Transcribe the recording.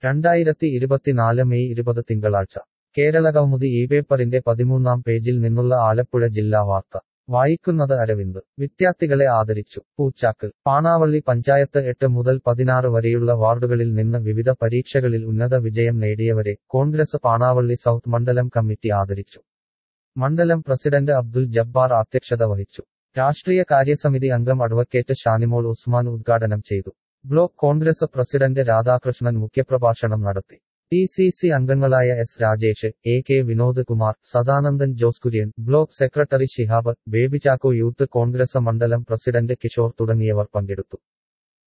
രണ്ടായിരത്തി ഇരുപത്തിനാല് മെയ് ഇരുപത് തിങ്കളാഴ്ച കേരള കൗമുദി ഈ പേപ്പറിന്റെ പതിമൂന്നാം പേജിൽ നിന്നുള്ള ആലപ്പുഴ ജില്ലാ വാർത്ത വായിക്കുന്നത് അരവിന്ദ് വിദ്യാർത്ഥികളെ ആദരിച്ചു പൂച്ചാക്കൽ പാണാവള്ളി പഞ്ചായത്ത് എട്ട് മുതൽ പതിനാറ് വരെയുള്ള വാർഡുകളിൽ നിന്ന് വിവിധ പരീക്ഷകളിൽ ഉന്നത വിജയം നേടിയവരെ കോൺഗ്രസ് പാണാവള്ളി സൗത്ത് മണ്ഡലം കമ്മിറ്റി ആദരിച്ചു മണ്ഡലം പ്രസിഡന്റ് അബ്ദുൽ ജബ്ബാർ അധ്യക്ഷത വഹിച്ചു രാഷ്ട്രീയ കാര്യസമിതി അംഗം അഡ്വക്കേറ്റ് ഷാനിമോൾ ഉസ്മാൻ ഉദ്ഘാടനം ചെയ്തു ബ്ലോക്ക് കോൺഗ്രസ് പ്രസിഡന്റ് രാധാകൃഷ്ണൻ മുഖ്യപ്രഭാഷണം നടത്തി ടി സി സി അംഗങ്ങളായ S Rajesh A K Vinod Kumar Sadanandan Jose Kurian block secretary Shihab Baby Chacko youth Congress മണ്ഡലം പ്രസിഡന്റ് കിഷോർ തുടങ്ങിയവർ പങ്കെടുത്തു